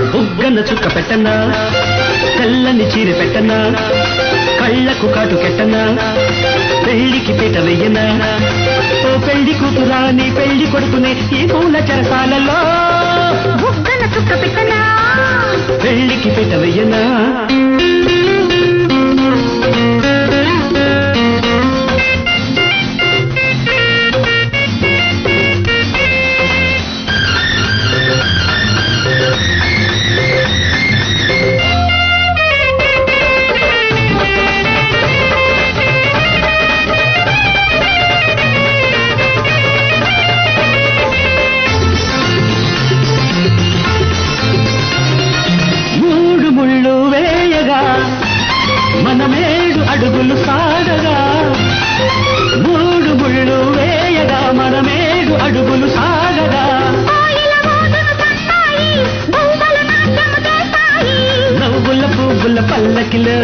బుగ్గన చుక్క పెట్టనా తెల్లని చీర పెట్టనా కళ్ళకు కాటు కెట్టనా పెళ్లికి పీట వెయ్యనా ఓ పెళ్లి కూతురా నీ పెళ్లి కొడుకునే ఈ పూల చెరసాలలో బుగ్గన చుక్క పెట్టనా పెళ్లికి పీట వెయ్యనా మూడు ముళ్ళు వేయగా మనమేడు అడుగులు సాగగా మూడు ముళ్ళు వేయగా మనమేడు అడుగులు సాగగా కోయిల మోతను సన్నాయి బొమ్మల నాట్యము చేస్తాయి నవ్వుల పువ్వుల పల్లకిలో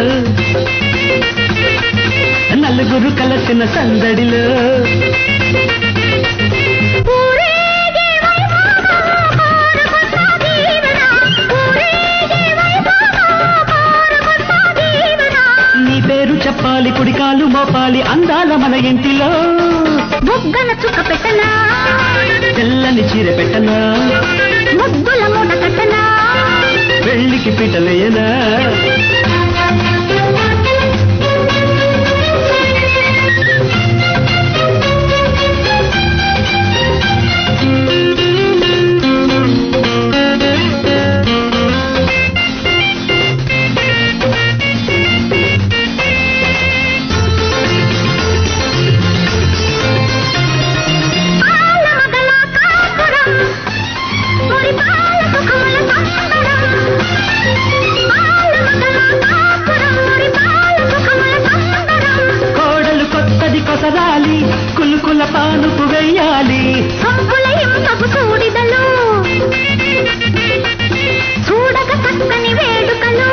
నలుగురు కలసిన సందడిలో ఊరేగే వైభోగం కోరుకున్న దీవెన ఊరేగే వైభోగం కోరుకున్న దీవెన నీ పేరు చెప్పాలి కుడికాలు మోపాలి అందాల మన ఇంటిలో బుగ్గన చుక్క పెట్టనా తెల్లని చీర పెట్టనా ముద్దుల మూట కట్టనా పెళ్లికి పిటలేయనా పాల మగల కాపురం మురిపాల సుఖముల సంబరం పాల మగల కాపురం మురిపాల సుఖముల సంబరం కోడలు కొత్తది కొసరాలి కులుకుల పానుపు వెయ్యాలి సంపుల ఇంపపు సూడిదలు చూడక చక్కని వేడుకలు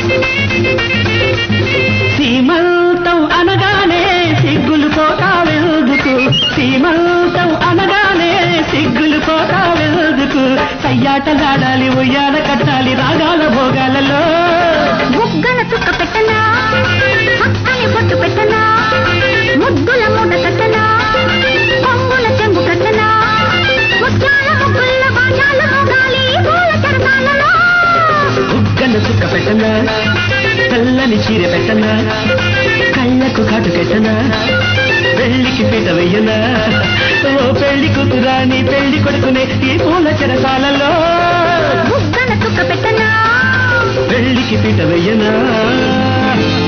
సీమంతం అనగానే సిగ్గులు పోతా వెలుదుకు సీమంతం అనగానే సిగ్గులు పోతా వెలుదుకు సయ్యాటలాడాలి ఉయ్యాల కట్టాలి రాగాల భోగాలలో బుగ్గన చుక్క పెట్టనా చక్కని బొట్టు పెట్టనా ముద్దుల మూట కట్టనా కొంగుల చెంగు కట్టనా ముత్యాల ముగ్గుల బాజాల మోగాలి పూల చెరసాలలో ఉగ్గన చుక్క పెట్టనా తెల్లని చీర పెట్టనా కళ్ళకు కాటు కెట్టనా పెళ్లికి పీట వెయ్యనా ఓ పెళ్లి కూతురా నీ పెళ్లి కొడుకునే ఈ పూల చెరసాలలో బుగ్గన చుక్క పెట్టనా పెళ్లికి పీట వెయ్యనా